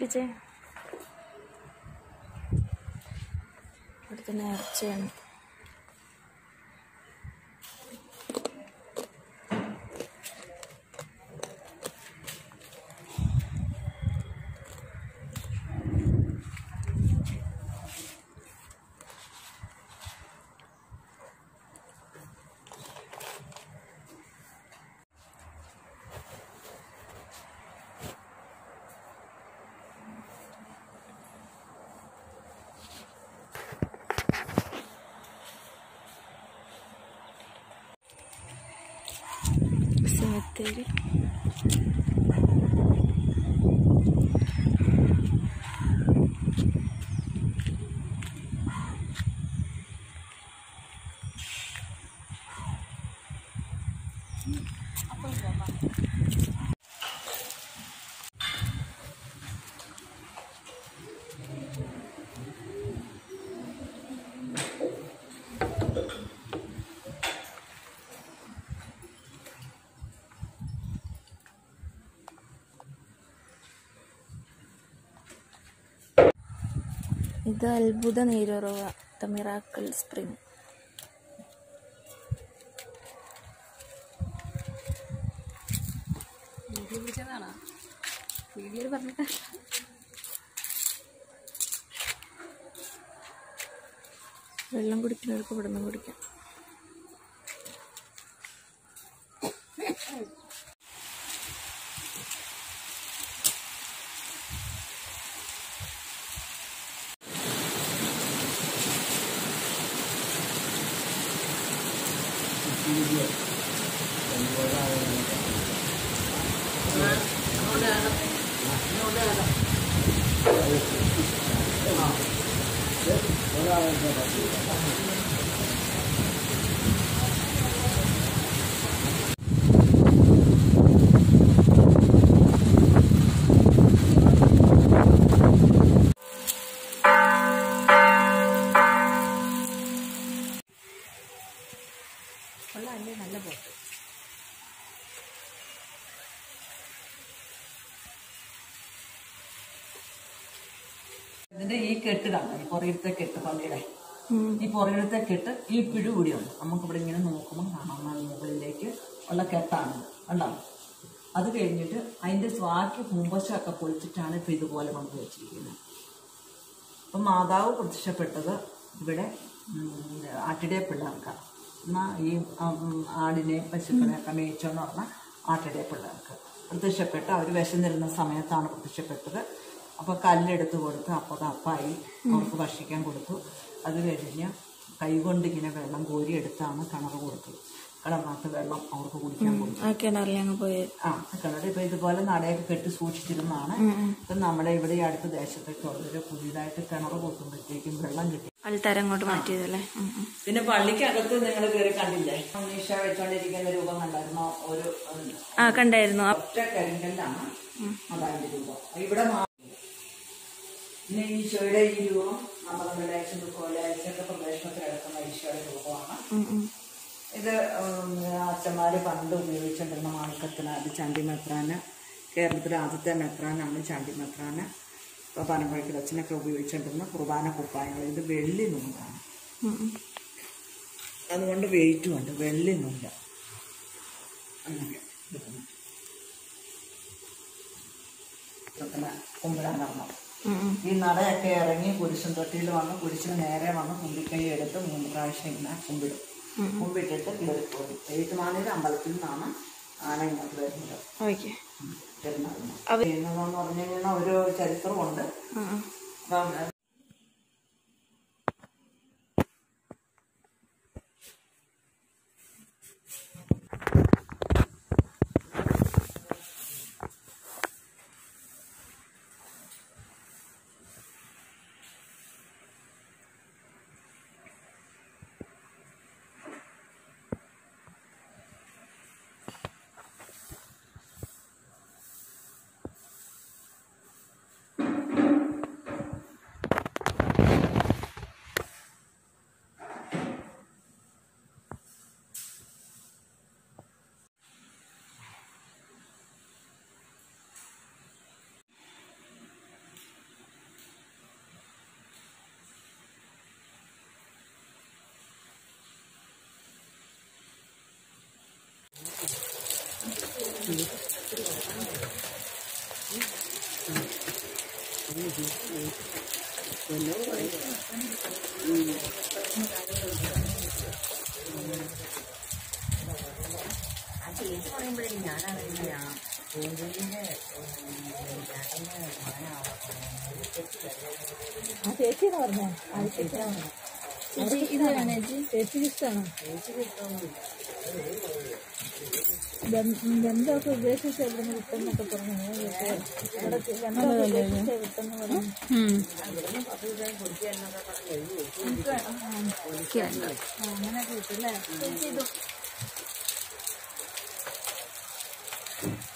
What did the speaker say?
പിടിച്ചേ ഇവിടുത്തെ നേർച്ചയാണ് സെമിത്തേരി ഇത് അത്ഭുത നീരുറവ ദ മിറാക്കിൾ സ്പ്രിംഗ് വീഡിയോ പിടിച്ചതാണോ വീഡിയോയിൽ പറഞ്ഞിട്ട് വെള്ളം കുടിക്കുന്നവർക്ക് ഇവിടെ നിന്ന് കുടിക്കാം കൊള്ളാം അല്ലേ നല്ല ബോട്ട് ഇതിന്റെ ഈ കെട്ട് കാണാം ഈ പുറകിലത്തെ കെട്ട് പള്ളിയുടെ ഈ പുറകിലത്തെ കെട്ട് ഈ പിഴു കൂടിയുണ്ട് നമുക്ക് ഇവിടെ ഇങ്ങനെ നോക്കുമ്പോൾ കാണാം അത് മുകളിലേക്ക് ഉള്ള കെട്ടാണ് കണ്ടോ അത് കഴിഞ്ഞിട്ട് അതിന്റെ ബാക്കി മുമ്പശമൊക്കെ പൊളിച്ചിട്ടാണ് ഇപ്പൊ ഇതുപോലെ കൊണ്ട് വെച്ചിരിക്കുന്നത് അപ്പം മാതാവ് പ്രത്യക്ഷപ്പെട്ടത് ഇവിടെ ഉം, ആട്ടിടെ പിള്ളേർക്കാണ് എന്നാൽ ഈ ഉം, ആടിനെ പശുക്കളെ ഒക്കെ മേയിച്ചോന്ന് പറഞ്ഞാൽ ആട്ടിടെ പിള്ളേർക്ക് പ്രത്യക്ഷപ്പെട്ട് അവർ വിശന്നിരുന്ന സമയത്താണ് പ്രത്യക്ഷപ്പെട്ടത് അപ്പോൾ കല്ലെടുത്ത് കൊടുത്ത് അപ്പോൾ അപ്പായി അവർക്ക് ഭക്ഷിക്കാൻ കൊടുത്തു അത് കഴിഞ്ഞ് കൈകൊണ്ട് ഇങ്ങനെ വെള്ളം കോരിയെടുത്താണ് കിണർ കൊടുത്തത് കിണറിനകത്ത് വെള്ളം അവർക്ക് കുടിക്കാൻ കൊടുത്തു ആ കിണറിൽ അങ്ങ് പോയി ആ കിണർ ഇപ്പൊ ഇതുപോലെ നടയൊക്കെ കെട്ടി സൂക്ഷിച്ചിരുന്നതാണ് ഇപ്പൊ നമ്മുടെ ഇവിടെ ഈ അടുത്ത ദേശത്തൊക്കെ ഉള്ളൊരു പുതിയതായിട്ട് കിണർ കൂട്ടുമ്പോഴത്തേക്കും വെള്ളം കിട്ടി ആൾത്താരം അങ്ങോട്ട് മാറ്റിയതല്ലേ ഉം, ഉം. പിന്നെ പള്ളിക്കകത്ത് നിങ്ങൾ കയറി കണ്ടില്ലേ ഉണ്ണീഷ വെച്ചോണ്ടിരിക്കുന്ന രൂപം കണ്ടായിരുന്നോ ഒരു ഉം, ആ കണ്ടായിരുന്നു ആ, ഒറ്റ കരിങ്കല്ലാണ് അതായത് രൂപം ഇവിടെ മാ- പിന്നെ ഈശോയുടെ ഈ രൂപം നമ്മുടെ വെള്ളിയാഴ്ച കോലാഴ്ചയൊക്കെ പ്രദേശത്ത് കിടക്കുന്ന ഈശോയുടെ രൂപമാണ് ഉം, ഉം. ഇത് ഉം, അച്ഛന്മാര് പണ്ട് ഉപയോഗിച്ചുകൊണ്ടിരുന്ന മാണിക്കത്തിന് അത് ചണ്ടി മെത്രാന് കേരളത്തിലെ ആദ്യത്തെ മെത്രാനാണ് ചണ്ടി മെത്രാന് ഇപ്പോൾ പനമ്പഴക്കിൽ അച്ഛനൊക്കെ ഉപയോഗിച്ചുകൊണ്ടിരുന്ന കുർബാന കുപ്പായങ്ങൾ ഇത് വെള്ളി നൂലാണ് ഉം, ഉം. അതുകൊണ്ട് വെയിറ്റും ഉണ്ട് വെള്ളി നൂല അങ്ങനെ ഇരിക്കുന്നു. ഇതൊക്കെ കുമ്പിടാൻ കാരണം ഉം, ഉം. ഈ നടയൊക്കെ ഇറങ്ങി കുരിശും തൊട്ടിയിൽ വന്ന് കുരിശിന് നേരെ വന്ന് കുമ്പിക്കൈ എടുത്ത് മൂന്ന് പ്രാവശ്യം ഇങ്ങനെ കുമ്പിടും കുമ്പിട്ടിട്ട് കയറിപ്പോയി ഏറ്റുമാനൂർ അമ്പലത്തിൽ നിന്നാണ് ആന ഇങ്ങോട്ട് വരുന്നത് ഓക്കെ പെരുന്നാളിന് ചെയ്യുന്നതെന്ന് പറഞ്ഞു കഴിഞ്ഞാൽ ഒരു ചരിത്രമുണ്ട് ഉം, ഉം. അപ്പം ആ ചേച്ചിയാണ് പറഞ്ഞേ ആ ചേച്ചിയാണ് പറഞ്ഞേ ഇത് വേണേ ചേച്ചി ചേച്ചിക്ക് ഇഷ്ടമാണോ ബന്ധമൊക്കെ ഉപേക്ഷിച്ച് എവിടെ വിട്ടെന്നൊക്കെ പറഞ്ഞു അവിടെ ബന്ധമൊക്കെ ഉപേക്ഷിച്ച് വിട്ടെന്ന് പറഞ്ഞു ആ, അങ്ങനെയൊക്കെ വിട്ടല്ലേ ചേച്ചി ഇത്